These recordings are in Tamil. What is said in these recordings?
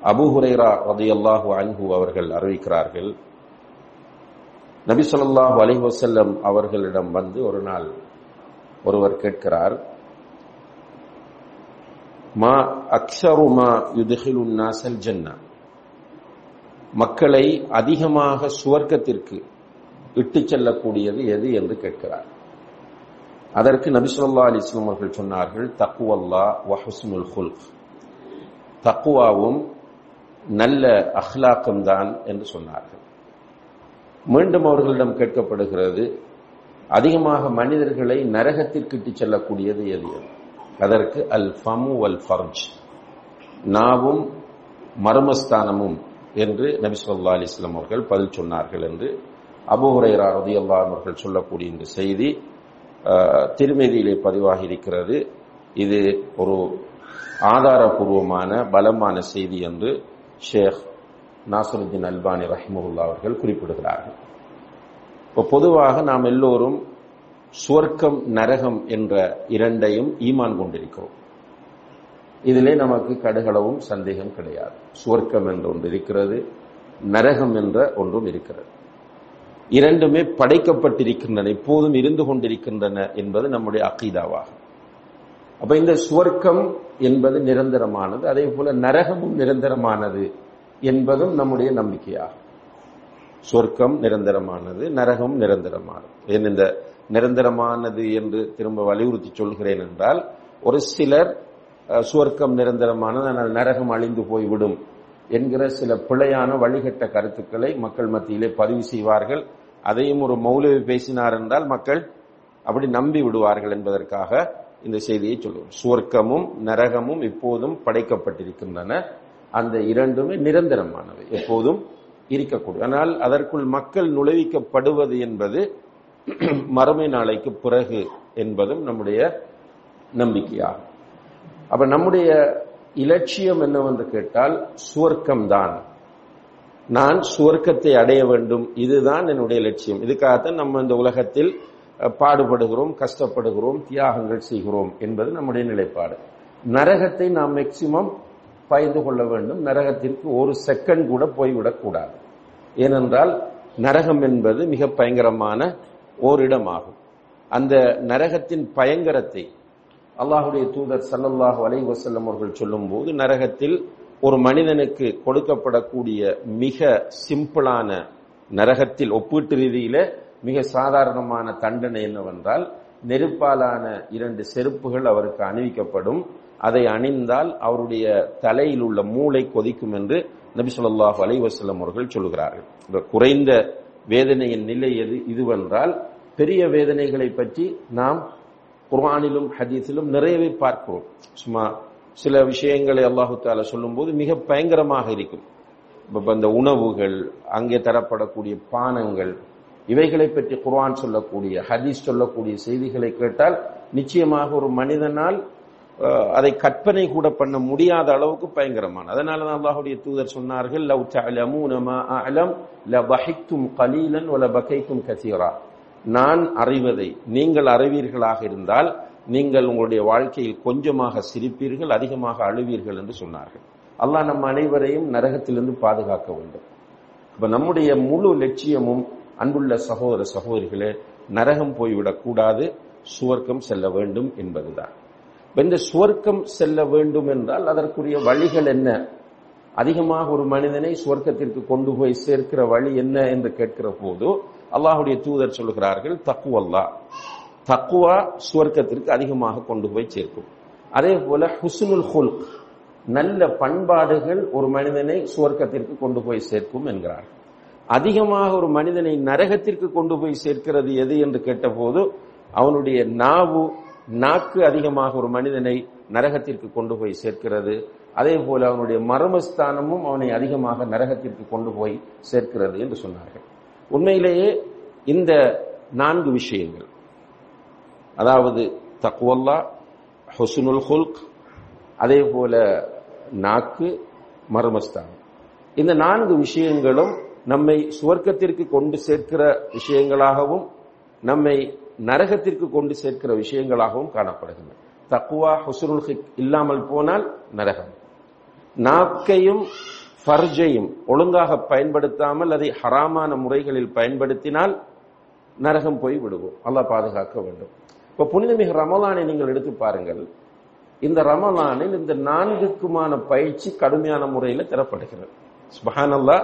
அபு ஹுரைரா ரதியல்லாஹு அன்ஹு அவர்கள் அறிவிக்கிறார்கள் நபி ஸல்லல்லாஹு அலைஹி வஸல்லம் அவர்களிடம் வந்து ஒரு நாள் ஒருவர் கேட்கிறார் மா அக்ஸரு மா யுத்ஹிலு நாசல் ஜன்னா மக்களை அதிகமாக சுவர்க்கத்திற்கு இட்டுச் செல்லக்கூடியது எது என்று கேட்கிறார் அதற்கு நபி ஸல்லல்லாஹு அலைஹி வஸல்லம் அவர்கள் சொன்னார்கள் தக்வல்லா வ ஹுஸ்னுல் ஹுல்க் தக்குவாவும் நல்ல அஹ்லாக்கும் தான் என்று சொன்னார்கள் மீண்டும் அவர்களிடம் கேட்கப்படுகிறது அதிகமாக மனிதர்களை நரகத்திற்கு இட்டுச் செல்லக்கூடியது எது எது அதற்கு அல் ஃபமு அல் ஃபர்ஜ் நாவும் மர்மஸ்தானமும் என்று நபி சொல்லா அலிஸ்லாம் அவர்கள் பதில் சொன்னார்கள் என்று அபுஹுரைரா ரதியல்லா அவர்கள் சொல்லக்கூடிய இந்த செய்தி திருமதியிலே பதிவாகி இருக்கிறது இது ஒரு ஆதாரபூர்வமான பலமான செய்தி என்று ஷேக் நாசருத்தீன் அல்பானி ரஹிமுல்லா அவர்கள் குறிப்பிடுகிறார்கள் இப்போ பொதுவாக நாம் எல்லோரும் சுவர்க்கம் நரகம் என்ற இரண்டையும் ஈமான் கொண்டிருக்கிறோம் இதிலே நமக்கு கடுகளவும் சந்தேகம் கிடையாது சுவர்க்கம் என்ற ஒன்று இருக்கிறது நரகம் என்ற ஒன்றும் இருக்கிறது இரண்டுமே படைக்கப்பட்டிருக்கின்றன எப்போதும் இருந்து கொண்டிருக்கின்றன என்பது நம்முடைய அக்கீதாவாகும் அப்ப இந்த சுவர்க்கம் என்பது நிரந்தரமானது அதே போல நரகமும் நிரந்தரமானது என்பதும் நம்முடைய நம்பிக்கையாகும் சொர்க்கம் நிரந்தரமானது நரகம் நிரந்தரமானது ஏன் இந்த நிரந்தரமானது என்று திரும்ப வலியுறுத்தி சொல்கிறேன் என்றால் ஒரு சிலர் சுவர்க்கம் நிரந்தரமானது ஆனால் நரகம் அழிந்து போய்விடும் என்கிற சில பிழையான வழிகட்ட கருத்துக்களை மக்கள் மத்தியிலே பதிவு செய்வார்கள் அதையும் ஒரு மௌலவி பேசினார் என்றால் மக்கள் அப்படி நம்பி விடுவார்கள் என்பதற்காக இந்த செய்தியை சொல்லுவோம் சுவர்க்கமும் நரகமும் இப்போதும் படைக்கப்பட்டிருக்கின்றன அந்த இரண்டுமே நிரந்தரமானவை எப்போதும் இருக்கக்கூடிய ஆனால் அதற்குள் மக்கள் நுழைவிக்கப்படுவது என்பது மறுமை நாளைக்கு பிறகு என்பதும் நம்முடைய நம்பிக்கையாகும் அப்ப நம்முடைய இலட்சியம் என்னவென்று கேட்டால் சுவர்க்கம் தான் நான் சுவர்க்கத்தை அடைய வேண்டும் இதுதான் என்னுடைய லட்சியம் இதுக்காகத்தான் நம்ம இந்த உலகத்தில் பாடுபடுகிறோம் கஷ்டப்படுகிறோம் தியாகங்கள் செய்கிறோம் என்பது நம்முடைய நிலைப்பாடு நரகத்தை நாம் மேக்சிமம் பயந்து கொள்ள வேண்டும் நரகத்திற்கு ஒரு செகண்ட் கூட போய்விடக்கூடாது ஏனென்றால் நரகம் என்பது மிக பயங்கரமான ஓரிடமாகும் அந்த நரகத்தின் பயங்கரத்தை அல்லாஹுடைய தூதர் சல்லல்லாஹு அலை வசல்லம் அவர்கள் சொல்லும் போது நரகத்தில் ஒரு மனிதனுக்கு கொடுக்கப்படக்கூடிய மிக சிம்பிளான நரகத்தில் ஒப்பீட்டு ரீதியில மிக சாதாரணமான தண்டனை என்னவென்றால் நெருப்பாலான இரண்டு செருப்புகள் அவருக்கு அணிவிக்கப்படும் அதை அணிந்தால் அவருடைய தலையில் உள்ள மூளை கொதிக்கும் என்று நபி சொல்லாஹு அலை வசல்லம் அவர்கள் சொல்கிறார்கள் இந்த குறைந்த வேதனையின் நிலை எது இதுவென்றால் பெரிய வேதனைகளை பற்றி நாம் குர்ஆனிலும் ஹதீஸிலும் நிறையவே பார்க்கிறோம் சும்மா சில விஷயங்களை அல்லாஹு தாலா சொல்லும் போது மிக பயங்கரமாக இருக்கும் இப்ப இந்த உணவுகள் அங்கே தரப்படக்கூடிய பானங்கள் இவைகளை பற்றி குர்ஆன் சொல்லக்கூடிய ஹதீஸ் சொல்லக்கூடிய செய்திகளை கேட்டால் நிச்சயமாக ஒரு மனிதனால் அதை கற்பனை கூட பண்ண முடியாத அளவுக்கு பயங்கரமான அதனால தான் அல்லாஹுடைய தூதர் சொன்னார்கள் லவ் தஅலமூன மா அஅலம் லபஹிக்தும் கலீலன் வல பகைத்தும் கசீரா நான் அறிவதை நீங்கள் அறிவீர்களாக இருந்தால் நீங்கள் உங்களுடைய வாழ்க்கையில் கொஞ்சமாக சிரிப்பீர்கள் அதிகமாக அழுவீர்கள் என்று சொன்னார்கள் அல்லாஹ் நம் அனைவரையும் நரகத்திலிருந்து பாதுகாக்க வேண்டும் அப்ப நம்முடைய முழு லட்சியமும் அன்புள்ள சகோதர சகோதரிகளே நரகம் போய்விடக் கூடாது சுவர்க்கம் செல்ல வேண்டும் என்பதுதான் இந்த சுவர்க்கம் செல்ல வேண்டும் என்றால் அதற்குரிய வழிகள் என்ன அதிகமாக ஒரு மனிதனை சுவர்க்கத்திற்கு கொண்டு போய் சேர்க்கிற வழி என்ன என்று கேட்கிற போது அல்லாஹுடைய தூதர் சொல்கிறார்கள் தக்குவல்லா தக்குவா சுவர்க்கத்திற்கு அதிகமாக கொண்டு போய் சேர்க்கும் அதே போல ஹுசுனுல் ஹுல்க் நல்ல பண்பாடுகள் ஒரு மனிதனை சுவர்க்கத்திற்கு கொண்டு போய் சேர்க்கும் என்கிறார்கள் அதிகமாக ஒரு மனிதனை நரகத்திற்கு கொண்டு போய் சேர்க்கிறது எது என்று கேட்டபோது அவனுடைய நாவு நாக்கு அதிகமாக ஒரு மனிதனை நரகத்திற்கு கொண்டு போய் சேர்க்கிறது அதே போல அவனுடைய மர்மஸ்தானமும் அவனை அதிகமாக நரகத்திற்கு கொண்டு போய் சேர்க்கிறது என்று சொன்னார்கள் உண்மையிலேயே இந்த நான்கு விஷயங்கள் அதாவது தக்குவல்லா ஹொசுனுல் ஹுல்க் அதே போல நாக்கு மர்மஸ்தானம் இந்த நான்கு விஷயங்களும் நம்மை சுவர்க்கத்திற்கு கொண்டு சேர்க்கிற விஷயங்களாகவும் நம்மை நரகத்திற்கு கொண்டு சேர்க்கிற விஷயங்களாகவும் காணப்படுகின்றன தக்குவா ஹுசுனுல் ஹிக் இல்லாமல் போனால் நரகம் நாக்கையும் ஃபர்ஜையும் ஒழுங்காக பயன்படுத்தாமல் அதை ஹராமான முறைகளில் பயன்படுத்தினால் நரகம் போய் விடுவோம் அல்லாஹ் பாதுகாக்க வேண்டும் இப்ப புனிதமிகு ரமலானை நீங்கள் எடுத்து பாருங்கள் இந்த ரமலானில் இந்த நான்குக்குமான பயிற்சி கடுமையான முறையில் தரப்படுகிறது சுபஹானல்லா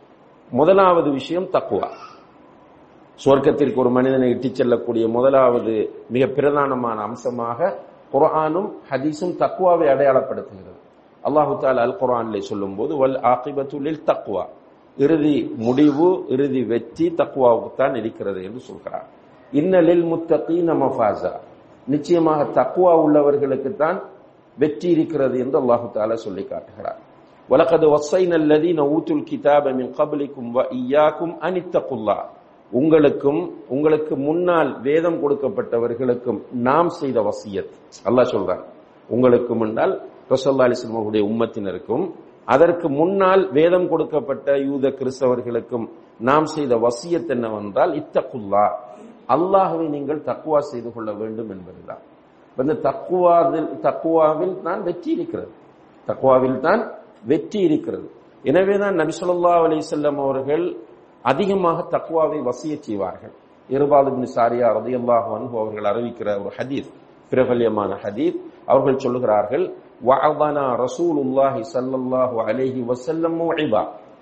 முதலாவது விஷயம் தக்குவா சுவர்க்கத்திற்கு ஒரு மனிதனை இட்டுச் செல்லக்கூடிய முதலாவது மிக பிரதானமான அம்சமாக குர்ஆனும் ஹதீஸும் தக்குவாவை அடையாளப்படுத்துகிறது அல்லாஹு தாலா அல் குர்ஆனிலே சொல்லும்போது வல் ஆகிபத்துலில் தக்குவா இறுதி முடிவு இறுதி வெற்றி தக்குவாவுக்கு தான் இருக்கிறது என்று சொல்கிறார் இன்னலில் முத்தகீன மஃபாசா நிச்சயமாக தக்குவா உள்ளவர்களுக்கு தான் வெற்றி இருக்கிறது என்று அல்லாஹு தாலா சொல்லி காட்டுகிறார் வலகது வசைன அல்லதீன ஊத்துல் கிதாப மின் கபலிக்கும் வ ஈயாக்கும் அனித்தகுல்லா உங்களுக்கும் உங்களுக்கு முன்னால் வேதம் கொடுக்கப்பட்டவர்களுக்கும் நாம் செய்த வசியத் அல்லாஹ் சொல்றான் உங்களுக்கு முன்னால் ரசல்லா அலிஸ்லமுடைய உம்மத்தினருக்கும் அதற்கு முன்னால் வேதம் கொடுக்கப்பட்ட யூத கிறிஸ்தவர்களுக்கும் நாம் செய்த வசியத் என்னவென்றால் இத்தகுல்லா அல்லாஹுவை நீங்கள் தக்குவா செய்து கொள்ள வேண்டும் என்பதுதான் இந்த தக்குவாவில் தக்குவாவில் தான் வெற்றி இருக்கிறது தக்குவாவில் தான் வெற்றி இருக்கிறது எனவேதான் நபிசுல்லா அலிசல்லம் அவர்கள் அதிகமாக தக்குவாவை வசிய செய்வார்கள் இருபாது சாரியா ரதியல்லாஹு அன்ஹு அவர்கள் அறிவிக்கிற ஒரு ஹதீஸ் பிரபல்யமான ஹதீஸ் அவர்கள் சொல்லுகிறார்கள் வஅதனா ரசூலுல்லாஹி ஸல்லல்லாஹு அலைஹி வஸல்லம் மௌஇபா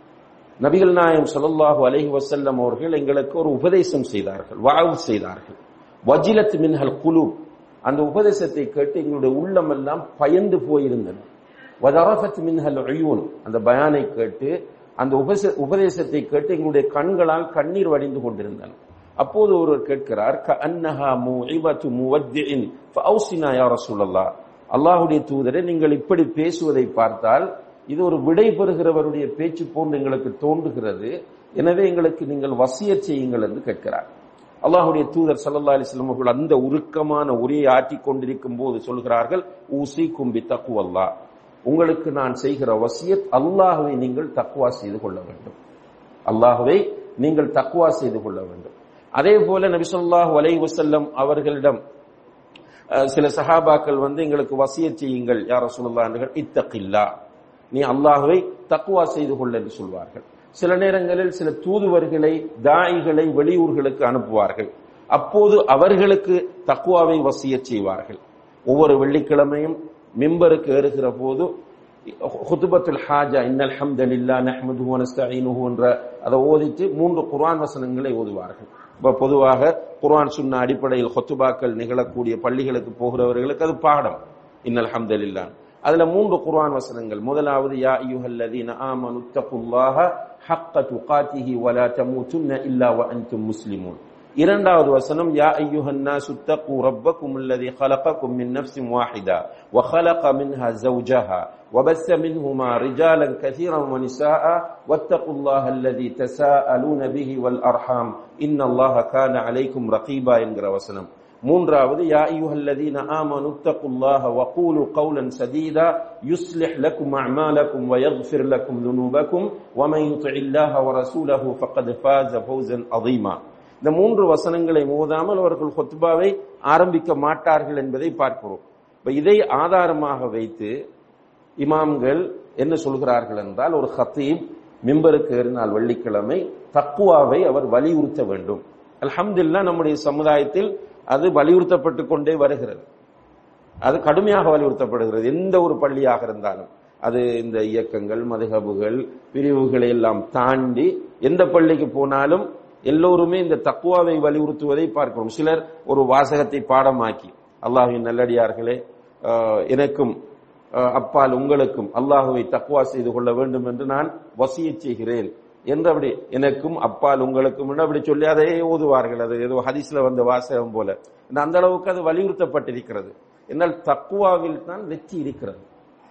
நபிகள் நாயம் ஸல்லல்லாஹு அலைஹி வஸல்லம் அவர்கள் எங்களுக்கு ஒரு உபதேசம் செய்தார்கள் வஅவு செய்தார்கள் வஜிலத் மின்ஹல் குலூப் அந்த உபதேசத்தை கேட்டு எங்களுடைய உள்ளம் எல்லாம் பயந்து போயிருந்தன வதரஃபத் மின்ஹல் உயூன் அந்த பயானை கேட்டு அந்த உபதேசத்தை கேட்டு எங்களுடைய கண்களால் கண்ணீர் வடிந்து கொண்டிருந்தன அப்போது ஒருவர் கேட்கிறார் க அன்னஹா முஇபத்து முவத்தின் ஃபௌசினா யா ரசூலல்லாஹ் அல்லாஹ்வுடைய தூதரே நீங்கள் இப்படி பேசுவதை பார்த்தால் இது ஒரு விடை பெறுகிறவருடைய பேச்சு போன்று எங்களுக்கு தோன்றுகிறது எனவே எங்களுக்கு நீங்கள் வசிய செய்யுங்கள் என்று கேட்கிறார் அல்லாஹுடைய தூதர் சல்லா அலிஸ்லாம் அவர்கள் அந்த உருக்கமான உரையை ஆற்றிக் கொண்டிருக்கும் போது சொல்கிறார்கள் ஊசி கும்பி தக்குவல்லா உங்களுக்கு நான் செய்கிற வசியத் அல்லாஹுவை நீங்கள் தக்குவா செய்து கொள்ள வேண்டும் அல்லாஹுவை நீங்கள் தக்குவா செய்து கொள்ள வேண்டும் அதே போல நபிசல்லாஹு அலை வசல்லம் அவர்களிடம் சில சஹாபாக்கள் வந்து எங்களுக்கு வசிய செய்யுங்கள் யார சொல்லலாம் இத்தகில்லா நீ அல்லாஹுவை தக்குவா செய்து கொள்ள என்று சொல்வார்கள் சில நேரங்களில் சில தூதுவர்களை தாயிகளை வெளியூர்களுக்கு அனுப்புவார்கள் அப்போது அவர்களுக்கு தக்குவாவை வசிய செய்வார்கள் ஒவ்வொரு வெள்ளிக்கிழமையும் மிம்பருக்கு ஏறுகிற போது ஹுதுபத்துல் ஹாஜா இன்னல் ஹம்தலில்லா நஹ்மது வனஸ்தஈனுஹு என்ற அதை ஓதிட்டு மூன்று குர்ஆன் வசனங்களை ஓதுவார்கள் இப்ப பொதுவாக குர்ஆன் சுன்ன அடிப்படையில் ஹொத்துபாக்கள் நிகழக்கூடிய பள்ளிகளுக்கு போகிறவர்களுக்கு அது பாடம் இன்னல் ஹம்தலில்லா அதுல மூன்று குர்ஆன் வசனங்கள் முதலாவது யா அய்யுஹல்லதீன ஆமனு தகுல்லாஹ ஹக்க துகாத்திஹி வலா தமூதுன்ன இல்லா வ அன்தும் முஸ்லிமூன் இரண்டாவது வசனம் யா ஐயுஹன் நாஸ் தக்கு ரப்பக்கும் الذي خلقكم من نفس واحدة وخلق منها زوجها وبث منهما رجالا كثيرا ونساء واتقوا الله الذي تساءلون به والأرحام إن الله كان عليكم رقيبا என்கிற வசனம் மூன்றாவது யா ஐயுஹல்லதீன ஆமனு தக்குல்லாஹ வகூலு கௌலன் சதீதா யுஸ்லிஹ் லக்கும் அஅமாலக்கும் வயக்ஃபிர் லக்கும் ذنوبكم ومن يطع الله ورسوله فقد فاز فوزا عظيما இந்த மூன்று வசனங்களை மோதாமல் அவர்கள் கொத்துபாவை ஆரம்பிக்க மாட்டார்கள் என்பதை பார்க்கிறோம் இப்ப இதை ஆதாரமாக வைத்து இமாம்கள் என்ன சொல்கிறார்கள் என்றால் ஒரு ஹத்தீப் மிம்பருக்கு ஏறினால் வெள்ளிக்கிழமை தக்குவாவை அவர் வலியுறுத்த வேண்டும் அல்ஹம்துல்லா நம்முடைய சமுதாயத்தில் அது வலியுறுத்தப்பட்டு கொண்டே வருகிறது அது கடுமையாக வலியுறுத்தப்படுகிறது எந்த ஒரு பள்ளியாக இருந்தாலும் அது இந்த இயக்கங்கள் மதுகபுகள் பிரிவுகளை எல்லாம் தாண்டி எந்த பள்ளிக்கு போனாலும் எல்லோருமே இந்த தக்குவாவை வலியுறுத்துவதை பார்க்கிறோம் சிலர் ஒரு வாசகத்தை பாடமாக்கி அல்லாஹின் நல்லடியார்களே எனக்கும் அப்பால் உங்களுக்கும் அல்லாஹுவை தக்குவா செய்து கொள்ள வேண்டும் என்று நான் வசிய செய்கிறேன் என்று அப்படி எனக்கும் அப்பால் உங்களுக்கும் அப்படி சொல்லி அதை ஓதுவார்கள் அது ஏதோ ஹதீஸ்ல வந்த வாசகம் போல அந்த அளவுக்கு அது வலியுறுத்தப்பட்டிருக்கிறது என்னால் தக்குவாவில் தான் வெற்றி இருக்கிறது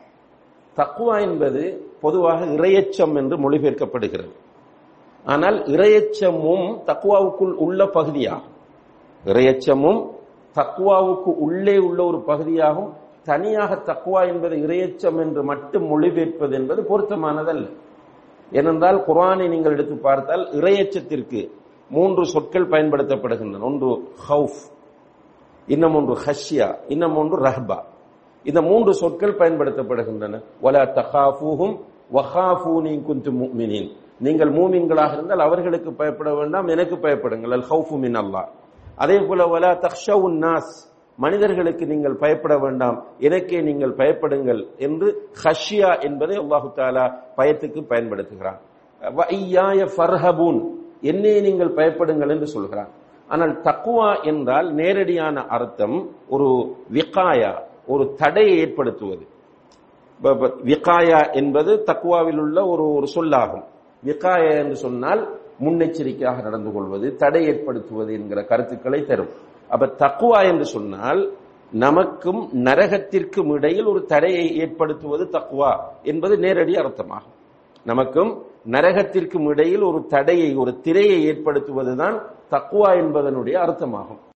தக்குவா என்பது பொதுவாக இரையச்சம் என்று மொழிபெயர்க்கப்படுகிறது ஆனால் இரையச்சமும் தக்குவாவுக்குள் உள்ள பகுதியாகும் இரையச்சமும் தக்குவாவுக்கு உள்ளே உள்ள ஒரு பகுதியாகும் தனியாக தக்குவா என்பது இரையச்சம் என்று மட்டும் மொழிபெயர்ப்பது என்பது பொருத்தமானதல்ல ஏனென்றால் குரானை நீங்கள் எடுத்து பார்த்தால் இரையச்சத்திற்கு மூன்று சொற்கள் பயன்படுத்தப்படுகின்றன ஒன்று ஹவுஃப் இன்னும் ஒன்று ஹஷ்யா இன்னும் ஒன்று ரஹ்பா இந்த மூன்று சொற்கள் பயன்படுத்தப்படுகின்றன வலா தகாஃபூஹும் வஹாஃபூனி குந்து முஃமினீன் நீங்கள் மூமின்களாக இருந்தால் அவர்களுக்கு பயப்பட வேண்டாம் எனக்கு பயப்படுங்கள் அல் ஹவுஃபு மின் அல்லாஹ் அதே போல வலா தக்ஷவுன் நாஸ் மனிதர்களுக்கு நீங்கள் பயப்பட வேண்டாம் எனக்கே நீங்கள் பயப்படுங்கள் என்று ஹஷ்யா என்பதை அல்லாஹு தாலா பயத்துக்கு பயன்படுத்துகிறான் வையாய ஃபர்ஹபூன் என்னே நீங்கள் பயப்படுங்கள் என்று சொல்கிறான் ஆனால் தக்குவா என்றால் நேரடியான அர்த்தம் ஒரு விகாயா ஒரு தடையை ஏற்படுத்துவது ப- ப- விகாயா என்பது தக்குவாவில் உள்ள ஒரு ஒரு சொல்லாகும் விகாயா என்று சொன்னால் முன்னெச்சரிக்கையாக நடந்து கொள்வது தடை ஏற்படுத்துவது என்கிற கருத்துக்களை தரும் அப்ப தக்குவா என்று சொன்னால் நமக்கும் நரகத்திற்கும் இடையில் ஒரு தடையை ஏற்படுத்துவது தக்குவா என்பது நேரடி அர்த்தமாகும் நமக்கும் நரகத்திற்கும் இடையில் ஒரு தடையை ஒரு திரையை ஏற்படுத்துவதுதான் தக்குவா என்பதனுடைய அர்த்தமாகும்